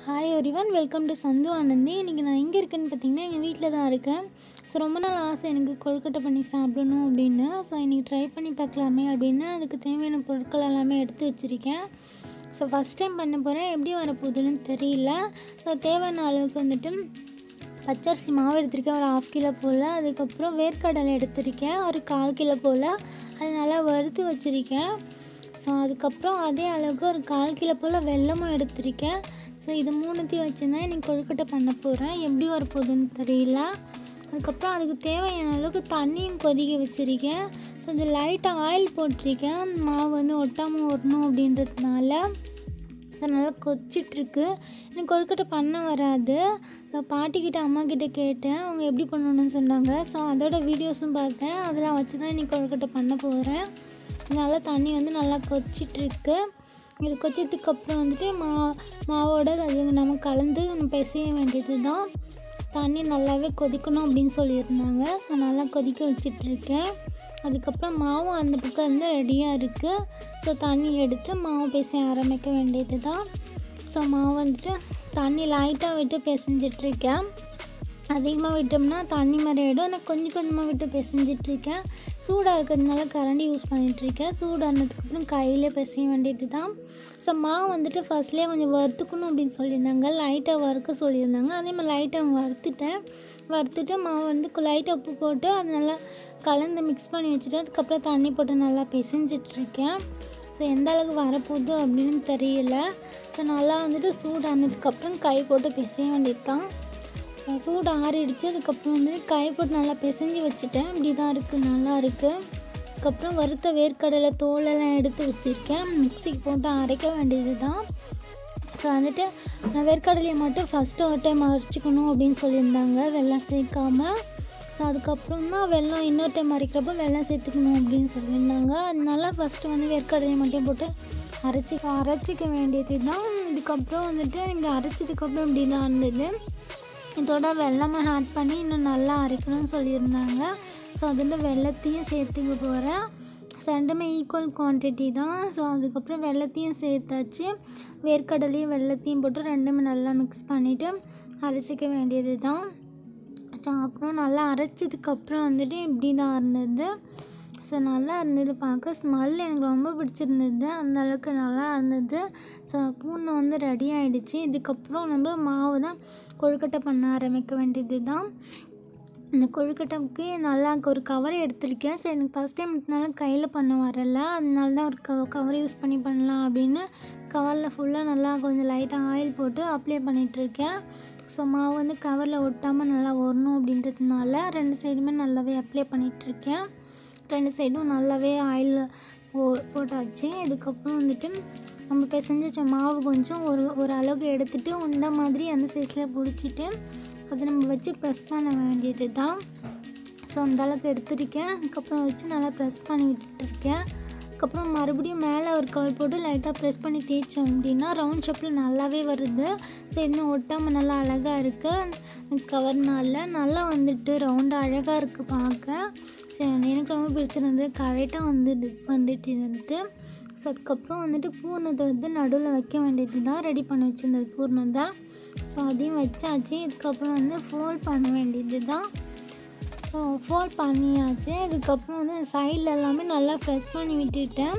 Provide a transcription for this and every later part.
hi ஒரிவன் welcome to சந்து ஆனந்தி இன்றைக்கி நான் எங்கே இருக்கேன்னு பார்த்தீங்கன்னா எங்கள் வீட்டில் தான் இருக்கேன் ஸோ ரொம்ப நாள் ஆசை எனக்கு கொழுக்கட்டை பண்ணி சாப்பிடணும் அப்படின்னு ஸோ இன்றைக்கி ட்ரை பண்ணி பார்க்கலாமே அப்படின்னு அதுக்கு தேவையான பொருட்கள் எல்லாமே எடுத்து வச்சுருக்கேன் ஸோ ஃபஸ்ட் டைம் பண்ண போகிறேன் எப்படி வரப்போகுதுன்னு தெரியல ஸோ தேவையான அளவுக்கு வந்துட்டு பச்சரிசி மாவு எடுத்திருக்கேன் ஒரு ஆஃப் கிலோ போல் அதுக்கப்புறம் வேர்க்கடலை எடுத்திருக்கேன் ஒரு கால் கிலோ போல் அது நல்லா வறுத்து வச்சுருக்கேன் ஸோ அதுக்கப்புறம் அதே அளவுக்கு ஒரு கால் கிலோ போல் வெல்லமும் எடுத்திருக்கேன் ஸோ இது மூணுத்தையும் வச்சு தான் இன்னைக்கு கொழுக்கட்டை பண்ண போகிறேன் எப்படி வரப்போகுதுன்னு தெரியல அதுக்கப்புறம் அதுக்கு தேவையான அளவுக்கு தண்ணியும் கொதிக்க வச்சுருக்கேன் ஸோ இந்த லைட்டாக ஆயில் போட்டிருக்கேன் அந்த மாவு வந்து ஒட்டாமல் வரணும் அப்படின்றதுனால ஸோ நல்லா கொச்சிட்ருக்கு எனக்கு கொழுக்கட்டை பண்ண வராது ஸோ பாட்டிக்கிட்ட அம்மா கிட்ட கேட்டேன் அவங்க எப்படி பண்ணணும்னு சொன்னாங்க ஸோ அதோட வீடியோஸும் பார்த்தேன் அதெல்லாம் வச்சு தான் இன்னைக்கு கொழுக்கட்டை பண்ண போகிறேன் நல்லா தண்ணி வந்து நல்லா கொச்சிட்ருக்கு இது கொச்சதுக்கு அப்புறம் வந்துட்டு மா மாவோட அது நம்ம கலந்து நம்ம பிசைய வேண்டியது தான் தண்ணி நல்லாவே கொதிக்கணும் அப்படின்னு சொல்லியிருந்தாங்க ஸோ நல்லா கொதிக்க வச்சிட்ருக்கேன் அதுக்கப்புறம் மாவும் அந்த பக்கம் வந்து ரெடியாக இருக்குது ஸோ தண்ணி எடுத்து மாவு பிசைய ஆரம்பிக்க வேண்டியது தான் ஸோ மாவு வந்துட்டு தண்ணி லைட்டாக விட்டு பிசைஞ்சிட்ருக்கேன் அதிகமாக விட்டோம்னா தண்ணி மாதிரி ஆகிடும் நான் கொஞ்சம் கொஞ்சமாக விட்டு பிசைஞ்சிட்ருக்கேன் சூடாக இருக்கிறதுனால கரண்டி யூஸ் பண்ணிகிட்ருக்கேன் சூடானதுக்கப்புறம் கையிலே பிசைய வேண்டியது தான் ஸோ மாவு வந்துட்டு ஃபஸ்ட்லேயே கொஞ்சம் வறுத்துக்கணும் அப்படின்னு சொல்லியிருந்தாங்க லைட்டாக வறுக்க சொல்லியிருந்தாங்க அதே மாதிரி லைட்டாக வறுத்துட்டேன் வறுத்துட்டு மாவு வந்து லைட்டாக உப்பு போட்டு அது நல்லா கலந்து மிக்ஸ் பண்ணி வச்சுட்டு அதுக்கப்புறம் தண்ணி போட்டு நல்லா பிசைஞ்சிட்ருக்கேன் ஸோ எந்த அளவுக்கு வரப்போகுது அப்படின்னு தெரியல ஸோ நல்லா வந்துட்டு சூடானதுக்கப்புறம் கை போட்டு பிசைய வேண்டியது தான் ஸோ சூடு ஆறிடுச்சு அதுக்கப்புறம் வந்து கை போட்டு நல்லா பிசைஞ்சு வச்சுட்டேன் இப்படி தான் இருக்குது நல்லா இருக்குது அதுக்கப்புறம் வறுத்த வேர்க்கடலை தோலெல்லாம் எடுத்து வச்சுருக்கேன் மிக்சிக்கு போட்டு அரைக்க வேண்டியது தான் ஸோ வந்துட்டு நான் வேர்க்கடலையை மட்டும் ஃபஸ்ட்டு ஒரு டைம் அரைச்சிக்கணும் அப்படின்னு சொல்லியிருந்தாங்க வெள்ளம் சேர்க்காம ஸோ அதுக்கப்புறம் தான் வெள்ளம் இன்னொரு டைம் அரைக்கிறப்போ வெள்ளம் சேர்த்துக்கணும் அப்படின்னு சொல்லியிருந்தாங்க அதனால ஃபஸ்ட்டு வந்து வேர்க்கடலையை மட்டும் போட்டு அரைச்சி அரைச்சிக்க வேண்டியது தான் இதுக்கப்புறம் வந்துட்டு இங்கே அரைச்சதுக்கப்புறம் இப்படி தான் இருந்தது இதோட வெள்ளமாக ஆட் பண்ணி இன்னும் நல்லா அரைக்கணும்னு சொல்லியிருந்தாங்க ஸோ அதில் வெள்ளத்தையும் சேர்த்துக்க போகிறேன் ஸோ ரெண்டுமே ஈக்குவல் குவான்டிட்டி தான் ஸோ அதுக்கப்புறம் வெள்ளத்தையும் சேர்த்தாச்சு வேர்க்கடலையும் வெள்ளத்தையும் போட்டு ரெண்டுமே நல்லா மிக்ஸ் பண்ணிவிட்டு அரைச்சிக்க வேண்டியது தான் ஸோ அப்புறம் நல்லா அரைச்சதுக்கப்புறம் வந்துட்டு இப்படி தான் இருந்தது ஸோ நல்லா இருந்தது பார்க்க ஸ்மெல் எனக்கு ரொம்ப பிடிச்சிருந்தது அந்த அளவுக்கு நல்லா இருந்தது ஸோ பூனை வந்து ரெடி ஆகிடுச்சு இதுக்கப்புறம் நம்ம மாவு தான் கொழுக்கட்டை பண்ண ஆரம்பிக்க வேண்டியது தான் இந்த கொழுக்கட்டைக்கு நல்லா ஒரு கவர் எடுத்திருக்கேன் சரி எனக்கு ஃபஸ்ட் டைம் இதனால கையில் பண்ண வரல அதனால தான் ஒரு க கவர் யூஸ் பண்ணி பண்ணலாம் அப்படின்னு கவரில் ஃபுல்லாக நல்லா கொஞ்சம் லைட்டாக ஆயில் போட்டு அப்ளை பண்ணிகிட்ருக்கேன் ஸோ மாவு வந்து கவரில் ஒட்டாமல் நல்லா வரணும் அப்படின்றதுனால ரெண்டு சைடுமே நல்லாவே அப்ளை பண்ணிகிட்ருக்கேன் ரெண்டு சைடும் நல்லாவே ஆயில் போ போட்டாச்சு இதுக்கப்புறம் வந்துட்டு நம்ம பிசைஞ்சு வச்ச மாவு கொஞ்சம் ஒரு ஒரு அளவுக்கு எடுத்துகிட்டு உண்டை மாதிரி அந்த சைஸில் பிடிச்சிட்டு அதை நம்ம வச்சு ப்ரெஸ் பண்ண வேண்டியது தான் ஸோ அந்த அளவுக்கு எடுத்துருக்கேன் அதுக்கப்புறம் வச்சு நல்லா ப்ரெஸ் பண்ணி விட்டுருக்கேன் அதுக்கப்புறம் மறுபடியும் மேலே ஒரு கவர் போட்டு லைட்டாக ப்ரெஸ் பண்ணி தேய்ச்சோம் அப்படின்னா ரவுண்ட் ஷேப்பில் நல்லாவே வருது ஸோ இன்னும் ஒட்டாமல் நல்லா அழகாக இருக்குது கவர்னால நல்லா வந்துட்டு ரவுண்டாக அழகாக இருக்குது பார்க்க சரி எனக்கு ரொம்ப பிடிச்சிருந்தது கரெக்டாக வந்துட்டு வந்துட்டு இருந்தது ஸோ அதுக்கப்புறம் வந்துட்டு பூர்ணத்தை வந்து நடுவில் வைக்க வேண்டியது தான் ரெடி பண்ணி வச்சுருந்தது பூர்ணத்தை ஸோ அதையும் வச்சாச்சு இதுக்கப்புறம் வந்து ஃபோல்ட் பண்ண வேண்டியது தான் ஸோ ஃபோல்ட் பண்ணியாச்சு இதுக்கப்புறம் வந்து சைடில் எல்லாமே நல்லா ப்ரெஸ் பண்ணி விட்டுட்டேன்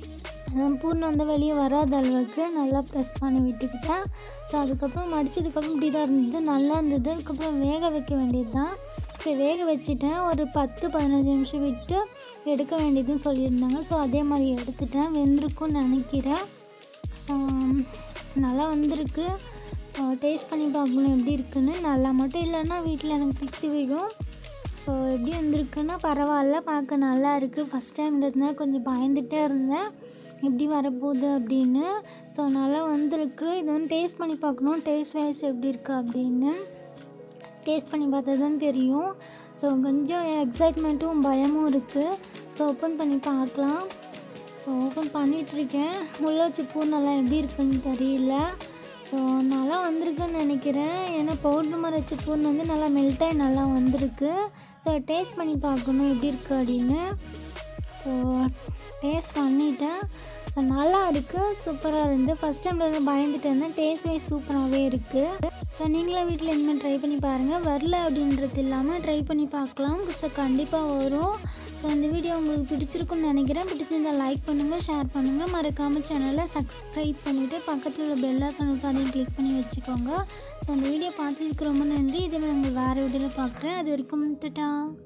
பூர்ணம் வந்து வெளியே வராத அளவுக்கு நல்லா ப்ரெஸ் பண்ணி விட்டுக்கிட்டேன் ஸோ அதுக்கப்புறம் மடித்ததுக்கப்புறம் இப்படி தான் இருந்தது நல்லா இருந்தது அதுக்கப்புறம் வேக வைக்க வேண்டியது தான் சரி வேக வச்சுட்டேன் ஒரு பத்து பதினஞ்சு நிமிஷம் விட்டு எடுக்க வேண்டியதுன்னு சொல்லியிருந்தாங்க ஸோ அதே மாதிரி எடுத்துட்டேன் வெந்திருக்கும்னு நினைக்கிறேன் ஸோ நல்லா வந்திருக்கு ஸோ டேஸ்ட் பண்ணி பார்க்கணும் எப்படி இருக்குன்னு நல்லா மட்டும் இல்லைன்னா வீட்டில் எனக்கு திட்டு விழும் ஸோ எப்படி வந்திருக்குன்னா பரவாயில்ல பார்க்க நல்லா இருக்குது ஃபஸ்ட் டைம்ன்றதுனால கொஞ்சம் பயந்துகிட்டே இருந்தேன் எப்படி வரப்போகுது அப்படின்னு ஸோ நல்லா வந்திருக்கு இது வந்து டேஸ்ட் பண்ணி பார்க்கணும் டேஸ்ட் வைஸ் எப்படி இருக்குது அப்படின்னு டேஸ்ட் பண்ணி பார்த்தா தான் தெரியும் ஸோ கொஞ்சம் எக்ஸைட்மெண்ட்டும் பயமும் இருக்குது ஸோ ஓப்பன் பண்ணி பார்க்கலாம் ஸோ ஓப்பன் பண்ணிகிட்ருக்கேன் உள்ளே வச்சு பூர்ணெல்லாம் எப்படி இருக்குன்னு தெரியல ஸோ நல்லா வந்திருக்குன்னு நினைக்கிறேன் ஏன்னா பவுட்ரு மாதிரி வச்ச பூர்ணம் வந்து நல்லா மெல்ட்டாகி நல்லா வந்திருக்கு ஸோ டேஸ்ட் பண்ணி பார்க்கணும் எப்படி இருக்குது அப்படின்னு ஸோ டேஸ்ட் பண்ணிட்டேன் ஸோ ஸோ நல்லா இருக்குது சூப்பராக இருந்து ஃபஸ்ட் டைமில் வந்து பயந்துட்டு இருந்தேன் டேஸ்ட் வைஸ் சூப்பராகவே இருக்குது ஸோ நீங்களும் வீட்டில் இனிமேல் ட்ரை பண்ணி பாருங்கள் வரல அப்படின்றது இல்லாமல் ட்ரை பண்ணி பார்க்கலாம் ஸோ கண்டிப்பாக வரும் ஸோ இந்த வீடியோ உங்களுக்கு பிடிச்சிருக்கும்னு நினைக்கிறேன் பிடிச்சிருந்தால் லைக் பண்ணுங்கள் ஷேர் பண்ணுங்கள் மறக்காமல் சேனலை சப்ஸ்கிரைப் பண்ணிவிட்டு பக்கத்தில் உள்ள பெல் ஐக்கனுக்கு அதையும் கிளிக் பண்ணி வச்சுக்கோங்க ஸோ அந்த வீடியோ பார்த்ததுக்கு ரொம்ப நன்றி இதே மாதிரி உங்கள் வேறு வீடியோவில் பார்க்குறேன் அது வரைக்கும் டட்டா